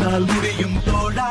உன்னால் முடியும் தோழா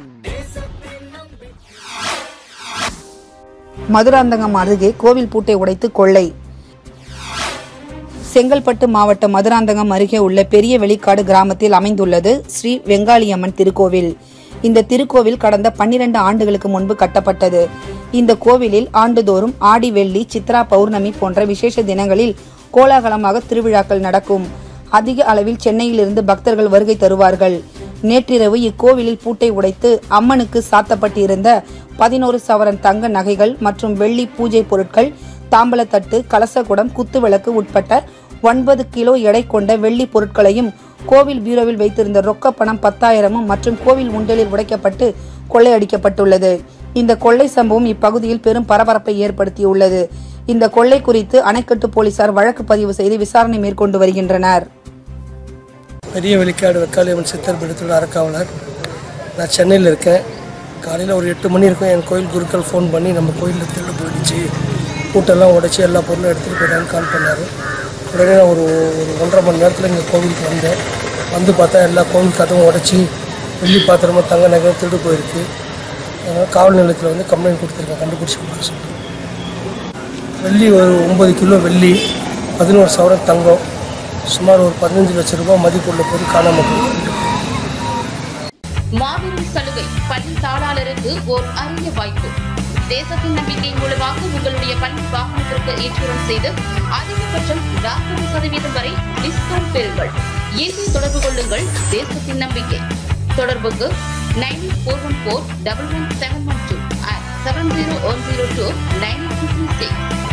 மதுராந்தகம் அருகே கோவில் பூட்டை உடைத்து கொள்ளை செங்கல்பட்டு மாவட்டம் மதுராந்தகம் அருகே உள்ள பெரிய வெளிக்காடு கிராமத்தில் அமைந்துள்ளது ஸ்ரீ வெங்காளியம்மன் திருக்கோவில் இந்த திருக்கோவில் கடந்த பன்னிரண்டு ஆண்டுகளுக்கு முன்பு கட்டப்பட்டது இந்த கோவிலில் ஆண்டுதோறும் ஆடி வெள்ளி சித்ரா பௌர்ணமி போன்ற விசேஷ தினங்களில் கோலாகலமாக திருவிழாக்கள் நடக்கும் அதிக அளவில் சென்னையிலிருந்து பக்தர்கள் வருகை தருவார்கள் நேற்றிரவு இக்கோவிலில் பூட்டை உடைத்து அம்மனுக்கு சாத்தப்பட்டிருந்த பதினோரு சவரன் தங்க நகைகள் மற்றும் வெள்ளி பூஜை பொருட்கள் தாம்பலத்தட்டு கலசகுடம் குத்துவிளக்கு உட்பட்ட ஒன்பது கிலோ எடை கொண்ட வெள்ளி பொருட்களையும் கோவில் பீரோவில் வைத்திருந்த ரொக்க பணம் பத்தாயிரமும் மற்றும் கோவில் உண்டலில் உடைக்கப்பட்டு கொள்ளையடிக்கப்பட்டுள்ளது இந்த கொள்ளை சம்பவம் இப்பகுதியில் பெரும் பரபரப்பை ஏற்படுத்தியுள்ளது இந்த கொள்ளை குறித்து அணைக்கட்டு போலீசார் வழக்கு பதிவு செய்து விசாரணை மேற்கொண்டு வருகின்றனர் பெரிய வெளிக்காடு வெக்காளியம்மன் சித்தர் பீடத்தோட அறக்காவலர் நான் சென்னையில் இருக்கேன் காலையில் ஒரு எட்டு மணி இருக்கும் என் கோயில் குருக்கள் ஃபோன் பண்ணி நம்ம கோயிலில் திருடு போயிடுச்சு பூட்டெல்லாம் உடைச்சி எல்லா பொருளும் எடுத்துகிட்டு போயிட்டான்னு கால் பண்ணார் உடனே நான் ஒரு ஒரு ஒன்றரை மணி நேரத்தில் இங்கே கோவிலுக்கு வந்தேன் வந்து பார்த்தா எல்லா கோவில் கதவும் உடைச்சி வெள்ளி பாத்திரமும் தங்க நகை திருடு போயிருக்கு அதனால் காவல் நிலையத்தில் வந்து கம்ப்ளைண்ட் கொடுத்துருக்கேன் கண்டுபிடிச்சி கொடுக்க சொல்லிட்டு வெள்ளி ஒரு ஒம்பது கிலோ வெள்ளி பதினோரு சவரம் தங்கம் சுமார் ஒரு பதினஞ்சு லட்சம் ரூபாய் மதிப்புள்ள பொருள் காணாமல் போயிருக்கு மாபெரும் சலுகை பள்ளி தாளாளருக்கு ஓர் அரிய வாய்ப்பு தேசத்தின் நம்பிக்கை மூலமாக உங்களுடைய பள்ளி வாகனத்திற்கு இன்சூரன்ஸ் செய்து அதிகபட்சம் நாற்பது சதவீதம் வரை டிஸ்கவுண்ட் பெறுங்கள் இன்று தொடர்பு கொள்ளுங்கள் தேசத்தின் நம்பிக்கை தொடர்புக்கு nine four one four double one seven one two seven zero one zero two nine two three six